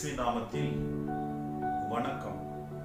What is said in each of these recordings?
இயேசுவின் நாமத்தில் வணக்கம்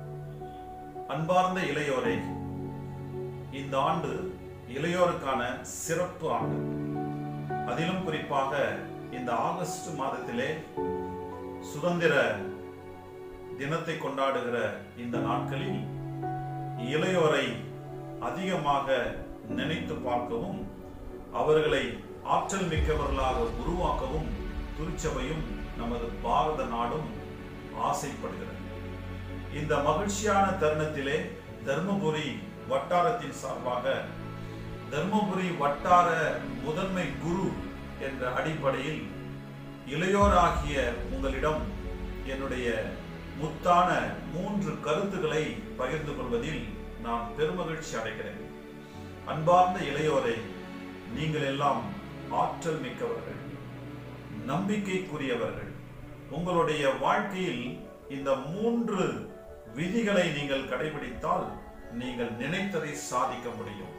அன்பார்ந்த இளையோரே இந்த ஆண்டு இளையோருக்கான சிறப்பு ஆண்டு அதிலும் குறிப்பாக இந்த ஆகஸ்ட் மாதத்திலே சுதந்திர தினத்தை கொண்டாடுகிற இந்த நாட்களில் இளையோரை அதிகமாக நினைத்து பார்க்கவும் அவர்களை ஆற்றல் மிக்கவர்களாக உருவாக்கவும் திருச்சபையும் நமது பாரத நாடும் ஆசைப்படுகிறது இந்த மகிழ்ச்சியான தருணத்திலே தர்மபுரி வட்டாரத்தின் சார்பாக தர்மபுரி வட்டார முதன்மை குரு என்ற அடிப்படையில் இளையோராகிய உங்களிடம் என்னுடைய முத்தான மூன்று கருத்துக்களை பகிர்ந்து கொள்வதில் நான் பெருமகிழ்ச்சி அடைகிறேன் அன்பார்ந்த இளையோரை நீங்கள் எல்லாம் ஆற்றல் மிக்கவர்கள் நம்பிக்கைக்குரியவர்கள் உங்களுடைய வாழ்க்கையில் இந்த மூன்று விதிகளை நீங்கள் கடைபிடித்தால் நீங்கள் நினைத்ததை சாதிக்க முடியும்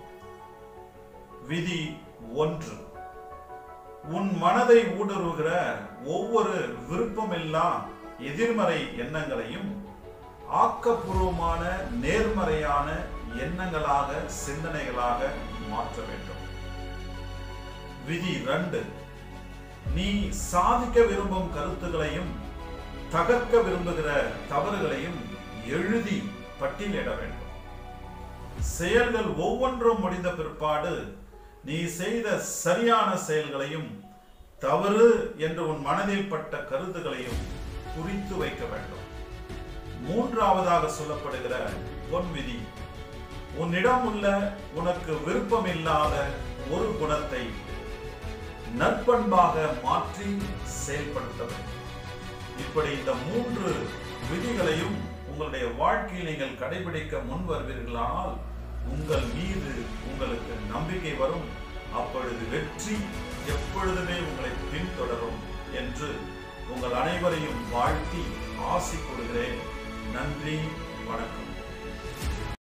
விதி ஒன்று உன் மனதை ஊடுருவுகிற ஒவ்வொரு விருப்பமில்லா எதிர்மறை எண்ணங்களையும் ஆக்கப்பூர்வமான நேர்மறையான எண்ணங்களாக சிந்தனைகளாக மாற்ற வேண்டும் விதி ரெண்டு நீ சாதிக்க விரும்பும் கருத்துகளையும் தகர்க்க விரும்புகிற தவறுகளையும் எழுதி பட்டியலிட வேண்டும் செயல்கள் ஒவ்வொன்றும் முடிந்த பிற்பாடு நீ செய்த சரியான செயல்களையும் தவறு என்று உன் மனதில் பட்ட கருத்துகளையும் குறித்து வைக்க வேண்டும் மூன்றாவதாக சொல்லப்படுகிற பொன் விதி உன்னிடம் உள்ள உனக்கு விருப்பமில்லாத ஒரு குணத்தை நற்பண்பாக மாற்றி செயல்படுத்த வேண்டும் இப்படி இந்த மூன்று விதிகளையும் உங்களுடைய வாழ்க்கையில் நீங்கள் கடைபிடிக்க முன் வருவீர்களானால் உங்கள் மீது உங்களுக்கு நம்பிக்கை வரும் அப்பொழுது வெற்றி எப்பொழுதுமே உங்களை பின்தொடரும் என்று உங்கள் அனைவரையும் வாழ்த்தி ஆசி கொடுக்கிறேன் நன்றி வணக்கம்